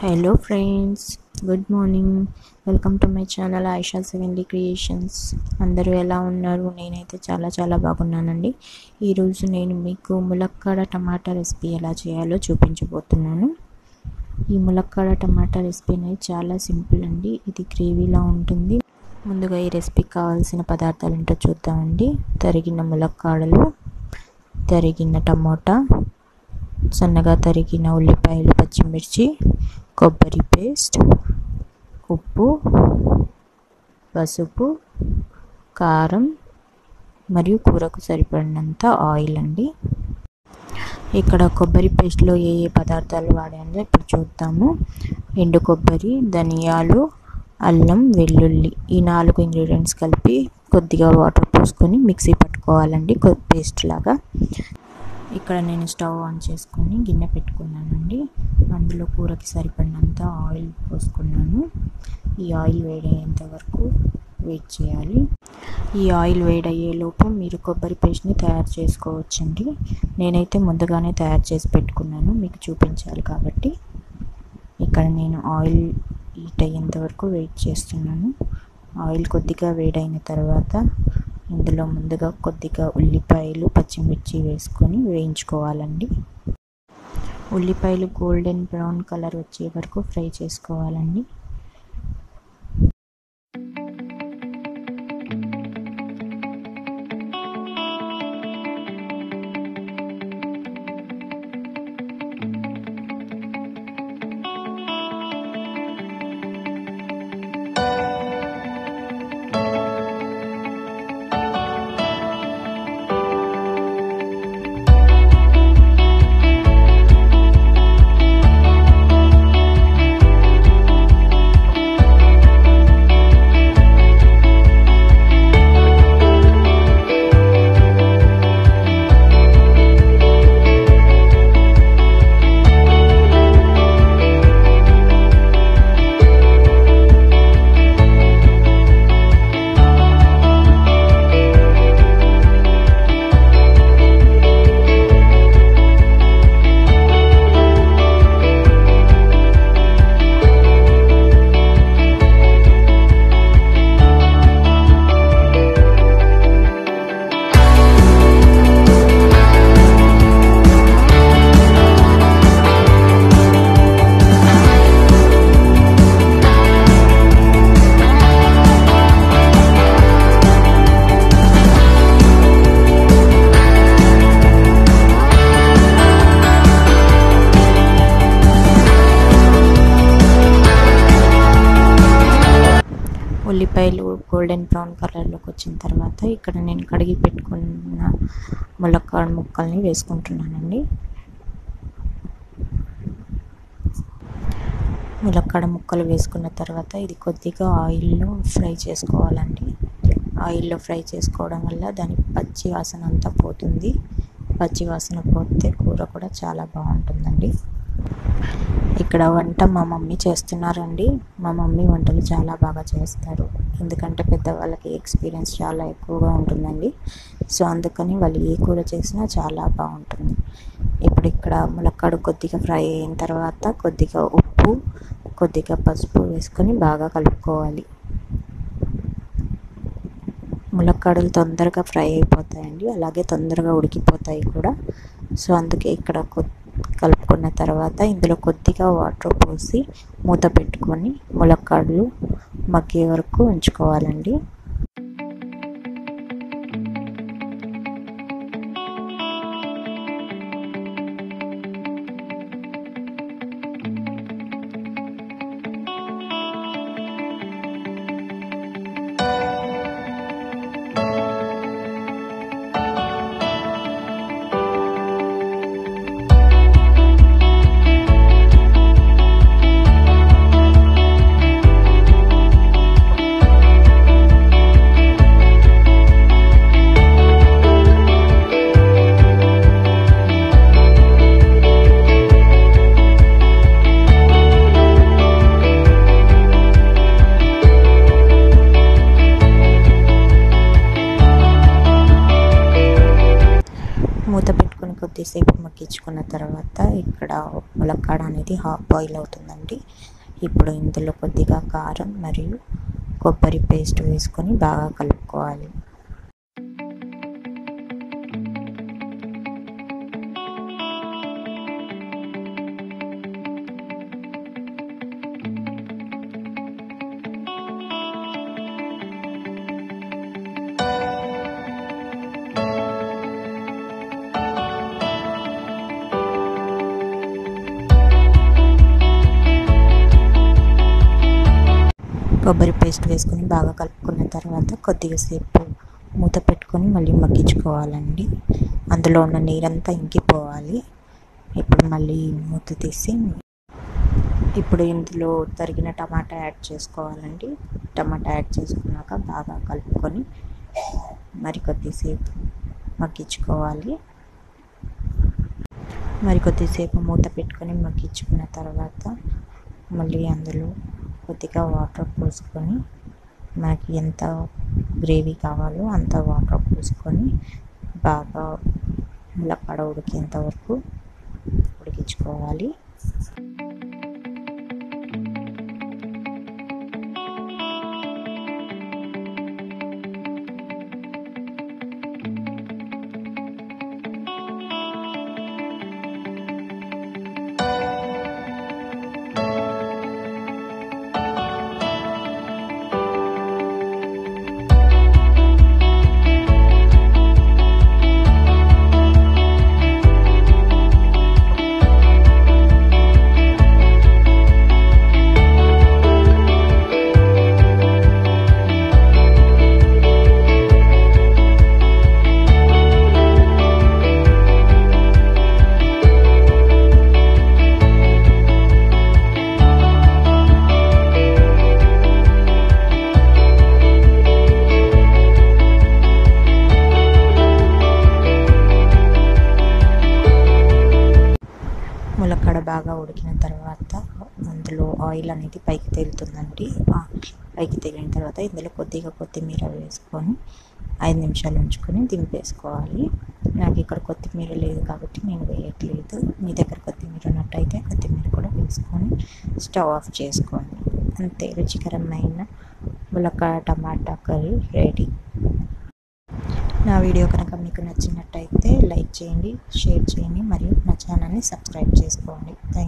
hello friends good morning welcome to my channel Ayesha sevenly creations అందరూ ఎలా ఉన్నారు నేనైతే చాలా చాలా బాగున్నానండి ఈరోజు నేను మీకు ములక్కాడ టమాటా రెసిపీ ఎలా చేయాలో చూపించబోతున్నాను ఈ ములక్కాడ టమాటా రెసిపీ అనేది చాలా సింపుల్ అండి ఇది గ్రేవీలా ఉంటుంది ముందుగా ఈ రెసిపీకి కావాల్సిన పదార్థాలు ఏంటో చూద్దామండి తరిగిన ములక్కాడలు తరిగిన టమోటా సన్నగా తరిగిన ఉల్లిపాయలు పచ్చిమిర్చి కొబ్బరి పేస్ట్ ఉప్పు పసుపు కారం మరియు కూరకు సరిపడినంత ఆయిల్ అండి ఇక్కడ కొబ్బరి పేస్ట్లో ఏ ఏ పదార్థాలు వాడాలో ఇప్పుడు చూద్దాము ఎండు కొబ్బరి ధనియాలు అల్లం వెల్లుల్లి ఈ నాలుగు ఇంగ్రీడియంట్స్ కలిపి కొద్దిగా వాటర్ పోసుకొని మిక్సీ పట్టుకోవాలండి పేస్ట్ లాగా ఇక్కడ నేను స్టవ్ ఆన్ చేసుకొని గిన్నె పెట్టుకున్నానండి అందులో కూరకి సరిపడినంత ఆయిల్ పోసుకున్నాను ఈ ఆయిల్ వేడయ్యేంత వరకు వెయిట్ చేయాలి ఈ ఆయిల్ వేడయ్యేలోపు మీరు కొబ్బరి పేస్ట్ని తయారు చేసుకోవచ్చండి నేనైతే ముందుగానే తయారు చేసి పెట్టుకున్నాను మీకు చూపించాలి కాబట్టి ఇక్కడ నేను ఆయిల్ హీట్ అయ్యేంత వరకు వెయిట్ చేస్తున్నాను ఆయిల్ కొద్దిగా వేడైన తర్వాత ఇందులో ముందుగా కొద్దిగా ఉల్లిపాయలు పచ్చిమిర్చి వేసుకొని వేయించుకోవాలండి ఉల్లిపాయలు గోల్డెన్ బ్రౌన్ కలర్ వచ్చే వరకు ఫ్రై చేసుకోవాలండి ఉల్లిపాయలు గోల్డెన్ బ్రౌన్ కలర్లోకి వచ్చిన తర్వాత ఇక్కడ నేను కడిగి పెట్టుకున్న ములక్కాడ ముక్కల్ని వేసుకుంటున్నానండి ములక్కాడ ముక్కలు వేసుకున్న తర్వాత ఇది కొద్దిగా ఆయిల్లో ఫ్రై చేసుకోవాలండి ఆయిల్లో ఫ్రై చేసుకోవడం వల్ల దాని పచ్చి వాసన అంతా పోతుంది పచ్చి వాసన పోతే కూర కూడా చాలా బాగుంటుందండి ఇక్కడ వంట మా మమ్మీ చేస్తున్నారండి మా మమ్మీ వంటలు చాలా బాగా చేస్తారు ఎందుకంటే పెద్దవాళ్ళకి ఎక్స్పీరియన్స్ చాలా ఎక్కువగా ఉంటుందండి సో అందుకని వాళ్ళు ఏ కూర చేసినా చాలా బాగుంటుంది ఇప్పుడు ఇక్కడ ములక్కాడు కొద్దిగా ఫ్రై అయిన తర్వాత కొద్దిగా ఉప్పు కొద్దిగా పసుపు వేసుకొని బాగా కలుపుకోవాలి ములక్కాడలు తొందరగా ఫ్రై అయిపోతాయండి అలాగే తొందరగా ఉడికిపోతాయి కూడా సో అందుకే ఇక్కడ కలుపుకున్న తర్వాత ఇందులో కొద్దిగా వాటర్ పోసి మూత పెట్టుకొని ములక్కాడలు మగ్గే వరకు ఉంచుకోవాలండి మగ్గించుకున్న తర్వాత ఇక్కడ ములక్కాడ అనేది హాఫ్ బాయిల్ అవుతుందండి ఇప్పుడు ఇందులో కొద్దిగా కారం మరియు కొబ్బరి పేస్ట్ వేసుకొని బాగా కలుపుకోవాలి కొబ్బరి పేస్ట్ వేసుకొని బాగా కలుపుకున్న తర్వాత కొద్దిగా సేపు మూత పెట్టుకొని మళ్ళీ మగ్గించుకోవాలండి అందులో ఉన్న నీరంతా ఇంకిపోవాలి ఇప్పుడు మళ్ళీ మూత తీసి ఇప్పుడు ఇందులో తరిగిన టమాటా యాడ్ చేసుకోవాలండి టమాటా యాడ్ చేసుకున్నాక బాగా కలుపుకొని మరి కొద్దిసేపు మగ్గించుకోవాలి మరి కొద్దిసేపు మూత పెట్టుకొని మగ్గించుకున్న తర్వాత మళ్ళీ అందులో కొద్దిగా వాటర్ పోసుకొని మనకి ఎంత గ్రేవీ కావాలో అంత వాటర్ పోసుకొని బాగా ములక్కడ ఉడికేంత వరకు ఉడికించుకోవాలి ములక్కడ బాగా ఉడికిన తర్వాత అందులో ఆయిల్ అనేది పైకి తేలుతుందండి పైకి తేలిన తర్వాత ఇందులో కొద్దిగా కొత్తిమీర వేసుకొని ఐదు నిమిషాలు ఉంచుకొని దింపేసుకోవాలి నాకు ఇక్కడ కొత్తిమీర లేదు కాబట్టి నేను వేయట్లేదు మీ దగ్గర కొత్తిమీర ఉన్నట్టయితే కొత్తిమీర కూడా వేసుకొని స్టవ్ ఆఫ్ చేసుకోండి అంతే రుచికరమైన ములక్కాడ టమాటా కర్రీ రెడీ నా వీడియో కనుక మీకు నచ్చినట్టయితే లైక్ చేయండి షేర్ చేయండి మరియు నా ఛానల్ని సబ్స్క్రైబ్ చేసుకోండి థ్యాంక్